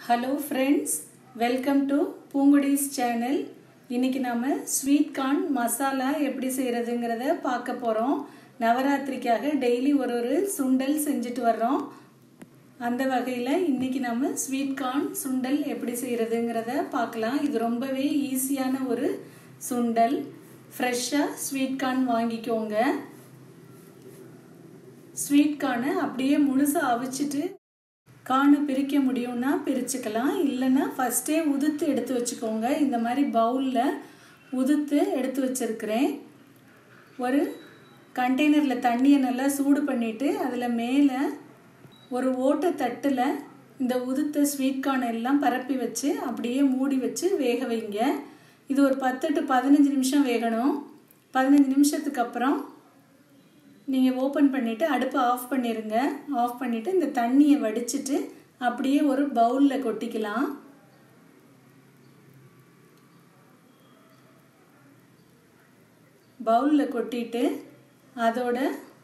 hello friends welcome to Poonkudi's channel இன்னைக்கு நாம sweet corn masala எப்படி செய்கிறதுங்கிறத பார்க்க போகிறோம் நவராத்திரிக்காக டெய்லி ஒரு ஒரு சுண்டல் செஞ்சுட்டு வர்றோம் அந்த வகையில் இன்னைக்கு நம்ம ஸ்வீட் கார்ன் சுண்டல் எப்படி செய்கிறதுங்கிறத பார்க்கலாம் இது ரொம்பவே ஈஸியான ஒரு சுண்டல் ஃப்ரெஷ்ஷாக ஸ்வீட் கார்ன் வாங்கிக்கோங்க ஸ்வீட் கார்னை அப்படியே முழுசாக அவிச்சிட்டு கார்னை பிரிக்க முடியும்னா பிரிச்சுக்கலாம் இல்லைன்னா ஃபஸ்ட்டே உதுத்து எடுத்து வச்சுக்கோங்க இந்த மாதிரி பவுலில் உதுத்து எடுத்து வச்சுருக்கிறேன் ஒரு கண்டெய்னரில் தண்ணியை நல்லா சூடு பண்ணிவிட்டு அதில் மேலே ஒரு ஓட்டை தட்டில் இந்த உதுத்த ஸ்வீட் கார்ன் எல்லாம் பரப்பி வச்சு அப்படியே மூடி வச்சு வேக வைங்க இது ஒரு பத்து டு பதினஞ்சு நிமிஷம் வேகணும் பதினஞ்சு நிமிஷத்துக்கு அப்புறம் நீங்கள் ஓப்பன் பண்ணிவிட்டு அடுப்பை ஆஃப் பண்ணிடுங்க ஆஃப் பண்ணிவிட்டு இந்த தண்ணியை வடிச்சிட்டு அப்படியே ஒரு பவுலில் கொட்டிக்கலாம் பவுலில் கொட்டிட்டு அதோட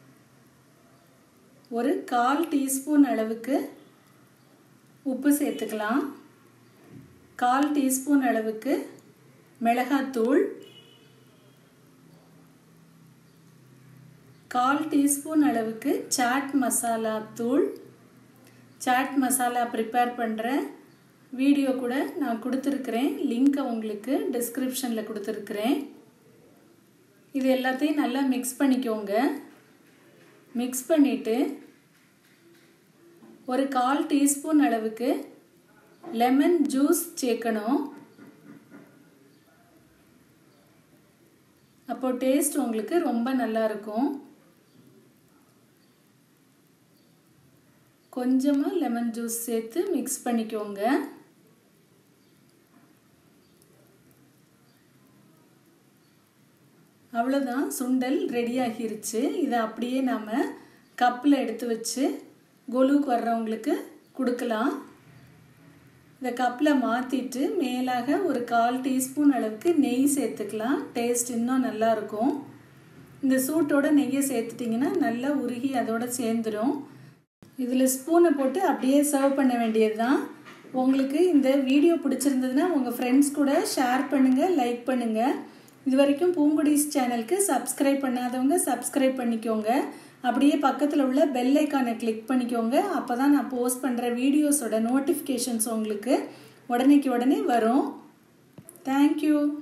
ஒரு கால் டீஸ்பூன் அளவுக்கு உப்பு சேர்த்துக்கலாம் கால் டீஸ்பூன் அளவுக்கு மிளகாத்தூள் கால் டீஸ்பூன் அளவுக்கு சாட் மசாலா தூள் சாட் மசாலா ப்ரிப்பேர் பண்ணுற வீடியோ கூட நான் கொடுத்துருக்குறேன் லிங்க்கை உங்களுக்கு டிஸ்கிரிப்ஷனில் கொடுத்துருக்குறேன் இது எல்லாத்தையும் நல்லா மிக்ஸ் பண்ணிக்கோங்க மிக்ஸ் பண்ணிவிட்டு ஒரு கால் டீஸ்பூன் அளவுக்கு லெமன் ஜூஸ் சேர்க்கணும் அப்போ டேஸ்ட் உங்களுக்கு ரொம்ப நல்லா இருக்கும் கொஞ்சமாக லெமன் ஜூஸ் சேர்த்து மிக்ஸ் பண்ணிக்கோங்க அவ்வளோதான் சுண்டல் ரெடி ஆகிருச்சு இதை அப்படியே நாம் கப்பில் எடுத்து வச்சு கொலுவுக்கு வர்றவங்களுக்கு கொடுக்கலாம் இந்த கப்பில் மாற்றிட்டு மேலாக ஒரு கால் டீஸ்பூன் அளவுக்கு நெய் சேர்த்துக்கலாம் டேஸ்ட் இன்னும் நல்லாயிருக்கும் இந்த சூட்டோட நெய்யை சேர்த்துட்டிங்கன்னா நல்லா உருகி அதோட சேர்ந்துடும் இதில் ஸ்பூனை போட்டு அப்படியே சர்வ் பண்ண வேண்டியது தான் உங்களுக்கு இந்த வீடியோ பிடிச்சிருந்ததுன்னா உங்கள் ஃப்ரெண்ட்ஸ் கூட ஷேர் பண்ணுங்கள் லைக் பண்ணுங்கள் இது வரைக்கும் பூங்குடிஸ் சேனலுக்கு சப்ஸ்கிரைப் பண்ணாதவங்க சப்ஸ்கிரைப் பண்ணிக்கோங்க அப்படியே பக்கத்தில் உள்ள பெல் ஐக்கானை கிளிக் பண்ணிக்கோங்க அப்போ தான் நான் போஸ்ட் பண்ணுற வீடியோஸோட நோட்டிஃபிகேஷன்ஸ் உங்களுக்கு உடனேக்கு உடனே வரும் தேங்க்யூ